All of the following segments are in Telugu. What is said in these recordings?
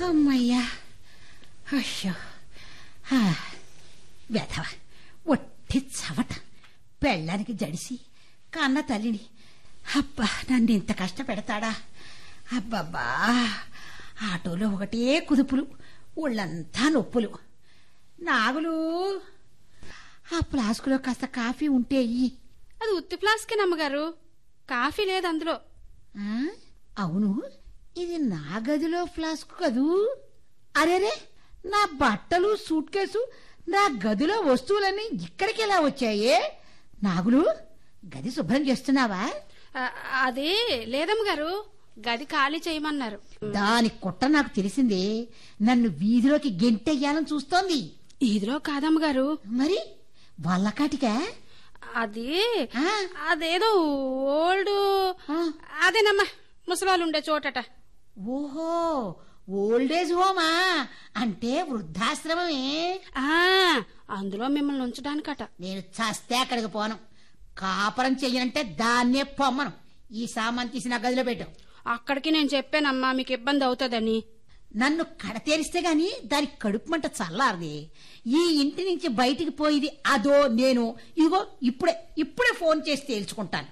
అమ్మయ్యా అయ్యో హా, వెధవ ఒట్టి చవట పెళ్ళానికి జడిసి కన్న తల్లిని అబ్బా నన్ను ఇంత కష్టపెడతాడా అబ్బబ్బా ఆటోలో ఒకటే కుదుపులు ఒళ్ళంతా నొప్పులు నాగులు ఆ ఫ్లాస్కులో కాస్త కాఫీ ఉంటే ఇయ్యి. అది ఉత్తి ఫ్లాస్కే నమ్మగారు కాఫీ లేదు అందులో ఆ? అవును ఇది నా గదిలో ఫ్లాస్క్ కదూ అరేరే నా బట్టలు సూట్ కేసు నా గదిలో వస్తువులన్నీ ఇక్కడికి ఎలా వచ్చాయే నాగులు గది శుభ్రం చేస్తున్నావా ఆ, అది లేదమ్మగారు గది ఖాళీ చేయమన్నారు దాని కుట్ర నాకు తెలిసిందే నన్ను వీధిలోకి గెంటెయ్యాలని చూస్తోంది ఇదిలో కాదమ్మగారు మరి వల్లకాటికా అది ఆ? అదేదో ఓల్డ్ ఆ. అదేనమ్మా ముసలాళ్ళు ఉండే చోటట ఓహో ఓల్డేజ్ హోమా అంటే వృద్ధాశ్రమమే ఆ అందులో మిమ్మల్ని ఉంచడానికట నేను చస్తే అక్కడికి పోను కాపురం చెయ్యనంటే దాన్నే పొమ్మను ఈ సామాన్ తీసి నా గదిలో పెట్టు అక్కడికి నేను చెప్పానమ్మా మీకు ఇబ్బంది అవుతుందని నన్ను కడతేరిస్తే గాని దాని కడుపు మంట చల్లారది ఈ ఇంటి నుంచి బయటికి పోయిది అదో నేను ఇదిగో ఇప్పుడే ఇప్పుడే ఫోన్ చేసి తేల్చుకుంటాను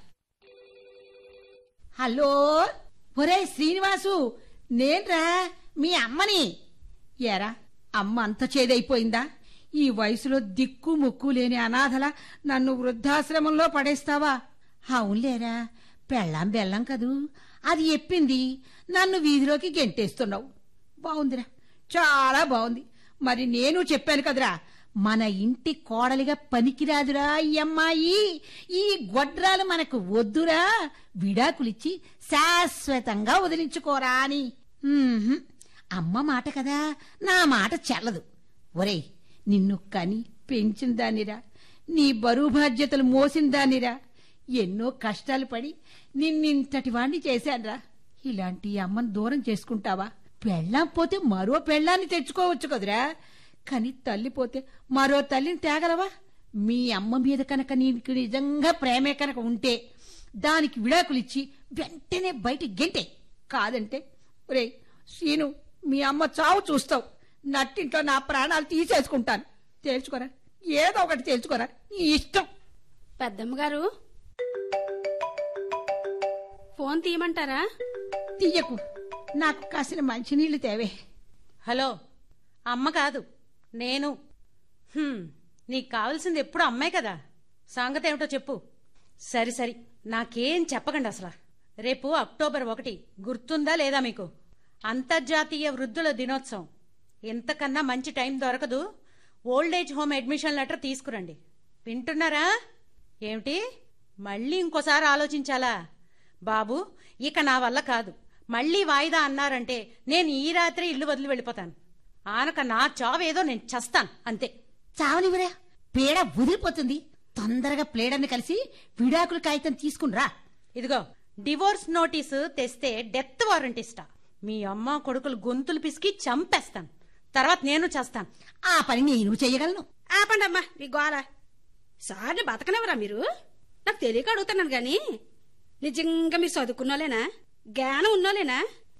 హలో ఒరే శ్రీనివాసు నేన్రా మీ అమ్మని ఏరా అమ్మ అంత చేదైపోయిందా ఈ వయసులో దిక్కు ముక్కు లేని అనాథల నన్ను వృద్ధాశ్రమంలో పడేస్తావా అవునులేరా పెళ్ళాం బెల్లం కదూ అది చెప్పింది నన్ను వీధిలోకి గెంటేస్తున్నావు బాగుందిరా చాలా బాగుంది మరి నేను చెప్పాను కదరా మన ఇంటి కోడలిగా పనికిరాదురా ఈ అమ్మాయి ఈ గొడ్రాలు మనకు వద్దురా విడాకులిచ్చి శాశ్వతంగా వదిలించుకోరా అని ఉహుం. అమ్మ మాట కదా నా మాట చెల్లదు ఒరేయ్ నిన్ను కని పెంచిన దానిరా నీ బరువు బాధ్యతలు మోసిన దానిరా ఎన్నో కష్టాలు పడి నిన్నింతటి వాణ్ణి చేశాన్రా ఇలాంటి అమ్మను దూరం చేసుకుంటావా పెళ్ళాం పోతే మరో పెళ్ళాన్ని తెచ్చుకోవచ్చు కదురా కానీ తల్లి పోతే మరో తల్లిని తేగలవా మీ అమ్మ మీద కనుక నీకు నిజంగా ప్రేమే కనుక ఉంటే దానికి విడాకులిచ్చి వెంటనే బయట గెంటే కాదంటే ఒరే సీను మీ అమ్మ చావు చూస్తావు నట్టింట్లో నా ప్రాణాలు తీసేసుకుంటాను తేల్చుకోరా ఏదో ఒకటి తేల్చుకోరా నీ ఇష్టం పెద్దమ్మగారు ఫోన్ తీయమంటారా తీయకు నాకు కాసిన మంచినీళ్లు తేవే హలో అమ్మ కాదు నేను హ్మ్, నీకు కావాల్సింది ఎప్పుడు అమ్మాయి కదా సంగతి ఏమిటో చెప్పు సరి సరి నాకేం చెప్పకండి అసలు రేపు అక్టోబర్ ఒకటి గుర్తుందా లేదా మీకు అంతర్జాతీయ వృద్ధుల దినోత్సవం ఇంతకన్నా మంచి టైం దొరకదు old age home admission letter తీసుకురండి వింటున్నారా ఏమిటి మళ్ళీ ఇంకోసారి ఆలోచించాలా బాబు ఇక నా వల్ల కాదు మళ్ళీ వాయిదా అన్నారంటే నేను ఈ రాత్రి ఇల్లు వదిలి వెళ్ళిపోతాను ఆనక నా చావేదో నేను చస్తాను అంతే చావనివరా పీడ వదిలిపోతుంది తొందరగా ప్లేడర్ని కలిసి విడాకుల కాగితం తీసుకునిరా ఇదిగో డివోర్స్ నోటీసు తెస్తే డెత్ వారెంట్ ఇస్తా మీ అమ్మ కొడుకులు గొంతులు పిసికి చంపేస్తాను తర్వాత నేను చేస్తాను ఆ పని నేను చెయ్యగలను ఆపండి అమ్మా మీ గోల సార్ని బతకనవరా మీరు నాకు తెలియక అడుగుతున్నాను గాని నిజంగా మీరు చదువుకున్నోలేనా జ్ఞానం ఉన్నోలేనా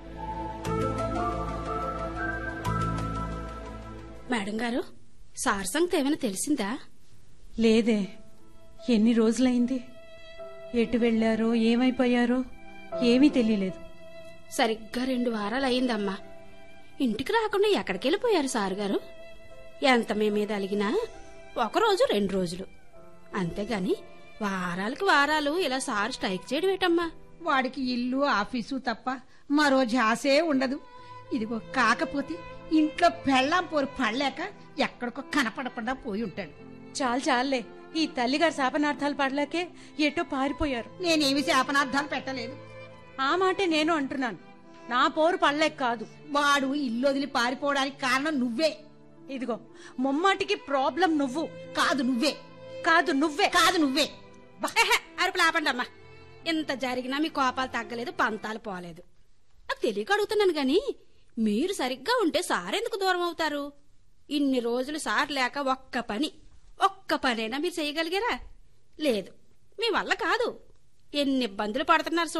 మేడం గారు సార్ సంగతి ఏమైనా తెలిసిందా లేదే ఎన్ని రోజులైంది ఎటు వెళ్ళారో ఏమైపోయారో ఏమీ తెలియలేదు సరిగ్గా రెండు వారాలు అయిందమ్మా ఇంటికి రాకుండా ఎక్కడికి వెళ్ళిపోయారు సార్ గారు ఎంత మీ మీద అలిగినా ఒక రోజు రెండు రోజులు అంతేగాని వారాలకి వారాలు ఇలా సార్ స్ట్రైక్ చేయడం ఏటమ్మా వాడికి ఇల్లు ఆఫీసు తప్ప మరో జాసే ఉండదు ఇదిగో కాకపోతే ఇంట్లో పెళ్ళాం పోరు పడలేక ఎక్కడికో కనపడకుండా పోయి ఉంటాడు చాలు చాలులే ఈ తల్లిగారి శాపనార్థాలు పడలేకే ఎటో పారిపోయారు నేనేమి శాపనార్థాలు పెట్టలేదు ఆ మాటే నేను అంటున్నాను నా పోరు పడలేక కాదు వాడు ఇల్లు వదిలి పారిపోవడానికి కారణం నువ్వే ఇదిగో ముమ్మాటికి ప్రాబ్లం నువ్వు కాదు నువ్వే కాదు నువ్వే కాదు నువ్వే ఎహె, అరుపులు ఆపండి అమ్మా ఇంత జరిగినా మీ కోపాలు తగ్గలేదు పంతాలు పోలేదు నాకు తెలియక అడుగుతున్నాను గాని మీరు సరిగ్గా ఉంటే సార్ ఎందుకు దూరం అవుతారు ఇన్ని రోజులు సార్ లేక ఒక్క పని ఒక్క పనైనా మీరు చేయగలిగారా లేదు మీ వల్ల కాదు ఎన్ని ఇబ్బందులు పడుతున్నారు